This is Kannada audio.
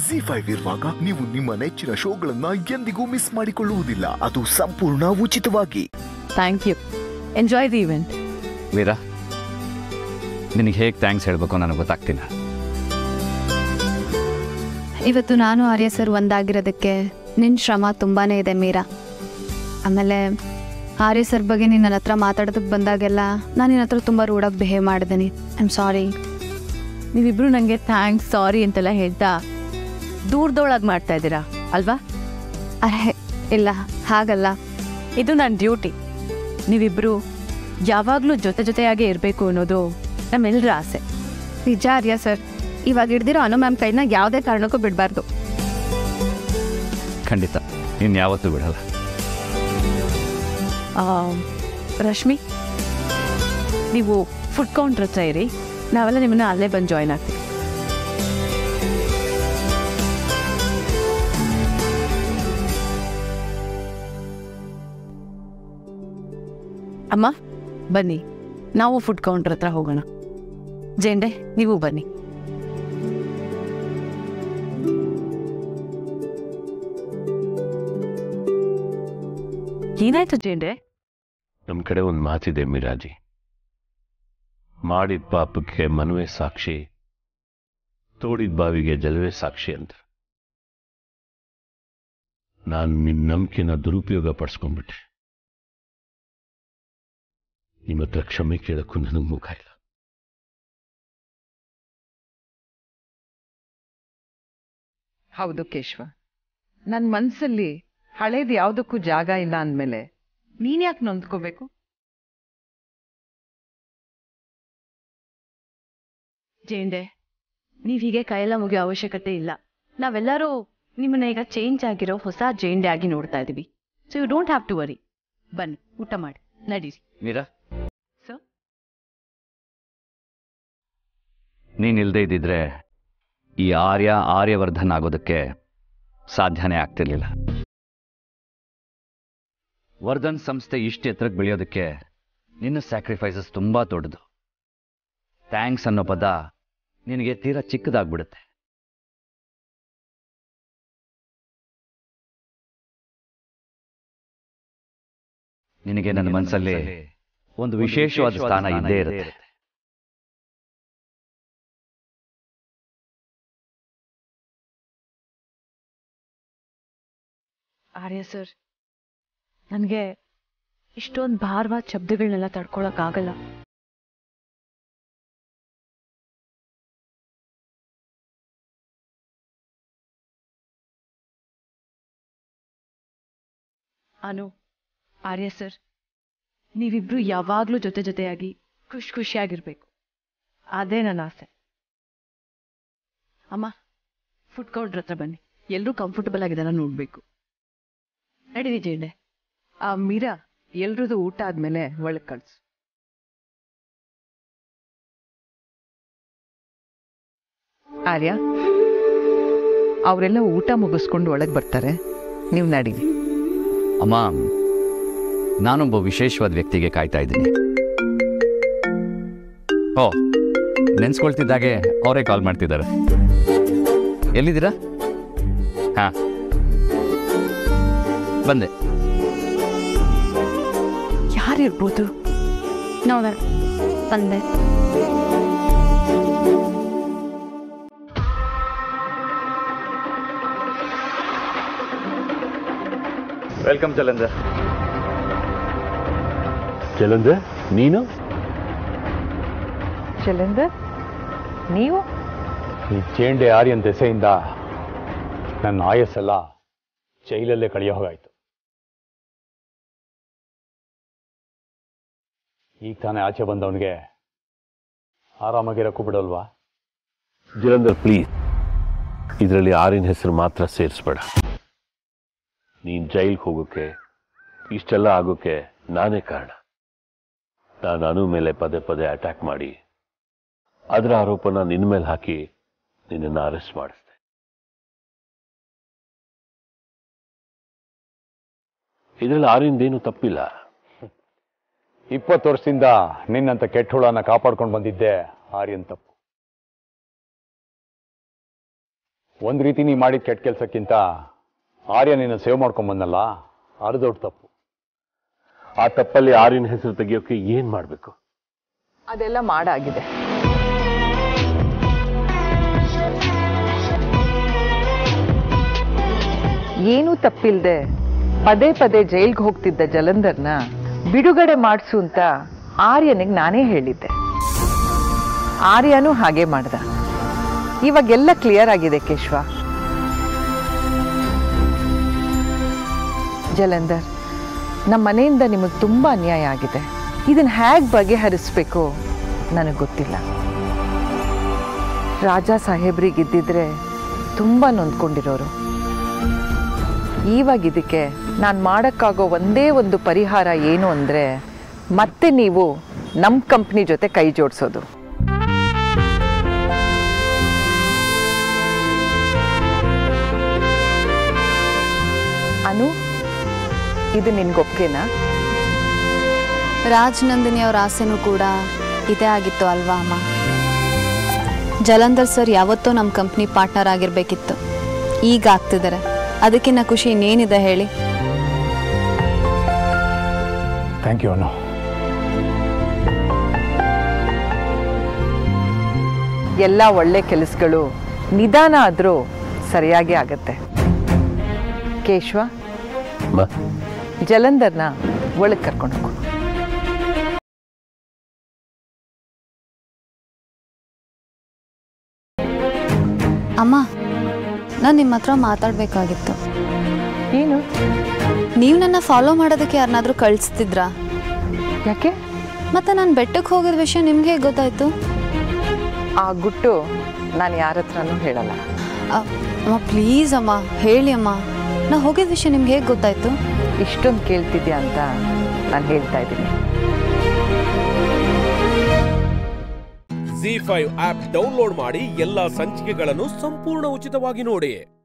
ಜಿ ಫೈವ್ ಇರುವಾಗ ನೀವು ನಿಮ್ಮ ನೆಚ್ಚಿನ ಶೋಗಳನ್ನ ಎಂದಿಗೂ ಮಿಸ್ ಮಾಡಿಕೊಳ್ಳುವುದಿಲ್ಲ ಅದು ಸಂಪೂರ್ಣ ಉಚಿತವಾಗಿ thank you enjoy the event Veera ನಿನಗೆ ಹೇಗೆ ಥ್ಯಾಂಕ್ಸ್ ಹೇಳಬೇಕು ನನಗೆ ಗೊತ್ತಾಗ್ತಿಲ್ಲ ಇವತ್ತು ನಾನು ಆರ್ಯ ಸರ್ ಒಂದಾಗಿರೋದಕ್ಕೆ ನಿನ್ನ ಶ್ರಮ ತುಂಬಾ ಇದೆ ಮೀರಾ ಆಮೇಲೆ ಆರ್ಯ ಸರ್ ಬಗ್ಗೆ ನೀನು ನನ್ನ ಹತ್ರ ಮಾತಾಡೋದಕ್ಕೆ ಬಂದಾಗೆಲ್ಲ ನಾನು ನಿನ್ನ ಹತ್ರ ತುಂಬ ರೂಡಾಗಿ ಬಿಹೇವ್ ಮಾಡಿದ್ದೀನಿ ಐ ಆಮ್ ಸಾರಿ ನೀವಿಬ್ರು ನನಗೆ ಥ್ಯಾಂಕ್ಸ್ ಸಾರಿ ಅಂತೆಲ್ಲ ಹೇಳ್ತಾ ದೂರದೊಳಗೆ ಮಾಡ್ತಾ ಇದ್ದೀರಾ ಅಲ್ವಾ ಅರೆ ಇಲ್ಲ ಹಾಗಲ್ಲ ಇದು ನನ್ನ ಡ್ಯೂಟಿ ನೀವಿಬ್ರು ಯಾವಾಗಲೂ ಜೊತೆ ಜೊತೆಯಾಗೇ ಇರಬೇಕು ಅನ್ನೋದು ನಮ್ಮೆಲ್ಲರ ಆಸೆ ನಿಜ ಆರ್ಯ ಸರ್ ಇವಾಗ ಹಿಡ್ದಿರೋ ಅನು ಮ್ಯಾಮ್ ಕೈನ ಯಾವುದೇ ಕಾರಣಕ್ಕೂ ಬಿಡಬಾರ್ದು ಖಂಡಿತ ನೀನು ಯಾವತ್ತೂ ಬಿಡಲ್ಲ ಆ, ರಶ್ಮಿ ನೀವು ಫುಡ್ ಕೌಂಟ್ರ್ ಹತ್ರ ಇರಿ ನಾವೆಲ್ಲ ನಿಮ್ಮನ್ನ ಅಲ್ಲೇ ಬಂದು ಜಾಯ್ನ್ ಆಗ್ತೀವಿ ಅಮ್ಮ ಬನ್ನಿ ನಾವು ಫುಡ್ ಕೌಂಟ್ರ್ ಹತ್ರ ಹೋಗೋಣ ಜೇಂಡೆ ನೀವು ಬನ್ನಿ ಏನಾಯ್ತು ಜೇಂಡೆ ನಮ್ಮ ಕಡೆ ಒಂದು ಮಾತಿದೆ ಮಿರಾಜಿ ಮಾಡಿದ ಪಾಪಕ್ಕೆ ಮನವೇ ಸಾಕ್ಷಿ ತೋಡಿದ ಬಾವಿಗೆ ಜಲವೇ ಸಾಕ್ಷಿ ಅಂತ ನಾನು ನಿನ್ನ ನಂಬಿಕೆನ ದುರುಪಯೋಗ ಪಡಿಸ್ಕೊಂಡ್ಬಿಟ್ಟೆ ನಿಮ್ಮ ಹತ್ರ ಕ್ಷಮೆ ಕೇಳಕ್ಕೂ ನನಗೆ ಮುಖ ಇಲ್ಲ ಹೌದು ಕೇಶವ ನನ್ನ ಮನಸ್ಸಲ್ಲಿ ಹಳೇದು ಯಾವುದಕ್ಕೂ ಜಾಗ ಇಲ್ಲ ಅಂದಮೇಲೆ ನೀನ್ಯಾಕೆ ನೊಂದ್ಕೋಬೇಕು ಜೇಂಡೆ ನೀವು ಹೀಗೆ ಕೈಯೆಲ್ಲ ಮುಗಿಯೋ ಅವಶ್ಯಕತೆ ಇಲ್ಲ ನಾವೆಲ್ಲರೂ ನಿಮ್ಮನ್ನ ಈಗ ಚೇಂಜ್ ಆಗಿರೋ ಹೊಸ ಜೇಂಡೆ ಆಗಿ ನೋಡ್ತಾ ಇದೀವಿ so you don't have to worry ಬನ್ನಿ ಊಟ ಮಾಡಿ ನಡೀರಿ ಮೀರಾ ಸರ್ ನೀನು ಇಲ್ಲದೆ ಇದ್ದಿದ್ರೆ ಈ ಆರ್ಯ ಆರ್ಯವರ್ಧನ್ ಆಗೋದಕ್ಕೆ ಸಾಧ್ಯನೇ ಆಗ್ತಿರ್ಲಿಲ್ಲ ವರ್ಧನ್ ಸಂಸ್ಥೆ ಇಷ್ಟು ಎತ್ತರಕ್ಕೆ ಬೆಳೆಯೋದಕ್ಕೆ ನಿನ್ನ ಸ್ಯಾಕ್ರಿಫೈಸಸ್ ತುಂಬಾ ದೊಡ್ಡದು ಥ್ಯಾಂಕ್ಸ್ ಅನ್ನೋ ಪದ ನಿನಗೆ ತೀರಾ ಚಿಕ್ಕದಾಗ್ಬಿಡುತ್ತೆ ನಿನಗೆ ನನ್ನ ಮನಸ್ಸಲ್ಲಿ ಒಂದು ವಿಶೇಷವಾದ ಸ್ಥಾನ ಇದ್ದೇ ಇರುತ್ತೆ ಆರ್ಯ ಸರ್ ನನಗೆ ಇಷ್ಟೊಂದು ಭಾರವಾದ ಶಬ್ದಗಳನ್ನೆಲ್ಲ ತಡ್ಕೊಳಕ್ಕಾಗಲ್ಲ ಅನು ಆರ್ಯ ಸರ್ ನೀವಿಬ್ರು ಯಾವಾಗಲೂ ಜೊತೆ ಜೊತೆಯಾಗಿ ಖುಷಿ ಖುಷಿಯಾಗಿರ್ಬೇಕು ಅದೇ ನನ್ನ ಆಸೆ ಅಮ್ಮ ಫುಡ್ ಕೌಂಟ್ರ್ ಹತ್ರ ಬನ್ನಿ ಎಲ್ಲರೂ ಕಂಫರ್ಟಬಲ್ ಆಗಿದಾರ ನೋಡಬೇಕು ನಡೀರಿ ಜೇಂಡೆ ಆ ಮೀರಾ ಎಲ್ರದ್ದು ಊಟ ಆದ್ಮೇಲೆ ಒಳಗೆ ಕಳ್ಸು ಆರ್ಯ ಅವರೆಲ್ಲ ಊಟ ಮುಗಿಸ್ಕೊಂಡು ಒಳಗೆ ಬರ್ತಾರೆ ನೀವು ನಡೀರಿ ಅಮ್ಮ ನಾನೊಬ್ಬ ವಿಶೇಷವಾದ ವ್ಯಕ್ತಿಗೆ ಕಾಯ್ತಾ ಇದ್ದೀನಿ ಓ ನೆನ್ಸ್ಕೊಳ್ತಿದ್ದಾಗೆ ಅವರೇ ಕಾಲ್ ಮಾಡ್ತಿದ್ದಾರೆ ಎಲ್ಲಿದ್ದೀರಾ ಹಾ ಬಂದೆ ಯಾರಿರ್ಬೋದು ನೋಡ ಬಂದೆ ವೆಲ್ಕಮ್ ಜಲಂಧರ್ ಜಲಂಧರ್ ನೀನು ಚಲಂದರ್ ನೀವು ಈ ಚೇಂಡೆ ಆರ್ಯನ್ ದೆಸೆಯಿಂದ ನನ್ನ ಆಯಸ್ಸೆಲ್ಲ ಜೈಲಲ್ಲೇ ಕಳೆಯೋ ಹೋಗಾಯ್ತು ಈಗ ತಾನೇ ಆಚೆ ಬಂದವನಿಗೆ ಆರಾಮಾಗಿರಕ್ಕೂ ಬಿಡಲ್ವಾ ಜಲಂಧರ್ ಪ್ಲೀಸ್ ಇದರಲ್ಲಿ ಆರಿನ ಹೆಸರು ಮಾತ್ರ ಸೇರಿಸ್ಬೇಡ ನೀನ್ ಜೈಲ್ಗೆ ಹೋಗೋಕೆ ಇಷ್ಟೆಲ್ಲ ಆಗೋಕೆ ನಾನೇ ಕಾರಣ ನಾನು ಅನು ಮೇಲೆ ಪದೇ ಪದೇ ಅಟ್ಯಾಕ್ ಮಾಡಿ ಅದರ ಆರೋಪನ ನಿನ್ನ ಮೇಲೆ ಹಾಕಿ ನಿನ್ನನ್ನು ಅರೆಸ್ಟ್ ಮಾಡಿಸ್ದೆ ಇದರಲ್ಲಿ ಆರಿಂದೇನು ತಪ್ಪಿಲ್ಲ ಇಪ್ಪತ್ತು ವರ್ಷದಿಂದ ನಿನ್ನಂತ ಕೆಟ್ಟ ಹುಳನ ಕಾಪಾಡ್ಕೊಂಡು ಬಂದಿದ್ದೆ ಆರ್ಯನ್ ತಪ್ಪು ಒಂದು ರೀತಿ ನೀ ಮಾಡಿದ ಕೆಟ್ಟ ಕೆಲಸಕ್ಕಿಂತ ಆರ್ಯ ನಿನ್ನ ಸೇವ್ ಮಾಡ್ಕೊಂಬಂದಲ್ಲ ಅದು ದೊಡ್ಡ ತಪ್ಪು ಆ ತಪ್ಪಲ್ಲಿ ಆರ್ಯನ್ ಹೆಸರು ತೆಗಿಯೋಕೆ ಏನ್ ಮಾಡ್ಬೇಕು ಅದೆಲ್ಲ ಮಾಡಾಗಿದೆ ಏನೂ ತಪ್ಪಿಲ್ದೆ ಪದೇ ಪದೇ ಜೈಲ್ಗೆ ಹೋಗ್ತಿದ್ದ ಜಲಂಧರ್ನ ಬಿಡುಗಡೆ ಮಾಡಿಸು ಅಂತ ಆರ್ಯನಿಗೆ ನಾನೇ ಹೇಳಿದ್ದೆ ಆರ್ಯನೂ ಹಾಗೆ ಮಾಡ್ದ ಇವಾಗೆಲ್ಲ ಕ್ಲಿಯರ್ ಆಗಿದೆ ಕೇಶವ ಜಲಂಧರ್ ನಮ್ಮ ಮನೆಯಿಂದ ನಿಮಗೆ ತುಂಬ ಅನ್ಯಾಯ ಆಗಿದೆ ಇದನ್ನು ಹೇಗೆ ಬಗೆಹರಿಸ್ಬೇಕು ನನಗೆ ಗೊತ್ತಿಲ್ಲ ರಾಜ ಸಾಹೇಬ್ರಿಗಿದ್ದಿದ್ರೆ ತುಂಬ ನೊಂದ್ಕೊಂಡಿರೋರು ಇವಾಗ ಇದಕ್ಕೆ ನಾನು ಮಾಡೋಕ್ಕಾಗೋ ಒಂದೇ ಒಂದು ಪರಿಹಾರ ಏನು ಅಂದರೆ ಮತ್ತೆ ನೀವು ನಮ್ಮ ಕಂಪ್ನಿ ಜೊತೆ ಕೈ ಜೋಡಿಸೋದು ಅನು ಇದು ನಿನ್ಗೊಪ್ಗೆನಾ ರಾಜ್ ನಂದಿನಿ ಅವ್ರ ಆಸೆನೂ ಕೂಡ ಇದೇ ಆಗಿತ್ತು ಅಲ್ವಾ ಅಮ್ಮ ಜಲಂಧರ್ ಸರ್ ಯಾವತ್ತೂ ನಮ್ಮ ಕಂಪ್ನಿ ಪಾರ್ಟ್ನರ್ ಆಗಿರ್ಬೇಕಿತ್ತು ಈಗ ಆಗ್ತಿದ್ದಾರೆ ಅದಕ್ಕಿಂತ ಖುಷಿ ಇನ್ನೇನಿದೆ ಹೇಳಿ ಥ್ಯಾಂಕ್ ಯು ಅನು ಎಲ್ಲ ಒಳ್ಳೆ ಕೆಲಸಗಳು ನಿಧಾನ ಆದರೂ ಸರಿಯಾಗಿ ಆಗತ್ತೆ ಕೇಶವ ಮ? ಜಲಂಧರ್ನ ಒಳಗೆ ಕರ್ಕೊಂಡು ಹೋಗು ಅಮ್ಮ ನಾನು ನಿಮ್ಮ ಹತ್ರ ಮಾತಾಡಬೇಕಾಗಿತ್ತು ಏನು ನೀವು ನನ್ನ ಫಾಲೋ ಮಾಡೋದಕ್ಕೆ ಯಾರನ್ನಾದ್ರೂ ಕಳಿಸ್ತಿದ್ರಾ ಯಾಕೆ ಮತ್ತೆ ನಾನು ಬೆಟ್ಟಕ್ಕೆ ಹೋಗೋದ ವಿಷಯ ನಿಮ್ಗೆ ಹೇಗೆ ಗೊತ್ತಾಯ್ತು ಆ ಗುಟ್ಟು ನಾನು ಯಾರ ಹತ್ರನೂ ಹೇಳಲ್ಲ ಅ, ಅಮ್ಮ ಪ್ಲೀಸ್ ಅಮ್ಮ ಹೇಳಿ ಅಮ್ಮ ನಾ ಹೋಗಿದ ವಿಷಯ ನಿಮ್ಗೆ ಹೇಗೆ ಗೊತ್ತಾಯ್ತು ಇಷ್ಟೊಂದು ಕೇಳ್ತಿದ್ಯಾ ಅಂತ ನಾನು ಹೇಳ್ತಾ ಇದ್ದೀನಿ ಜಿ ಫೈವ್ ಆಪ್ ಡೌನ್ಲೋಡ್ ಮಾಡಿ ಎಲ್ಲಾ ಸಂಚಿಕೆಗಳನ್ನು ಸಂಪೂರ್ಣ ಉಚಿತವಾಗಿ ನೋಡಿ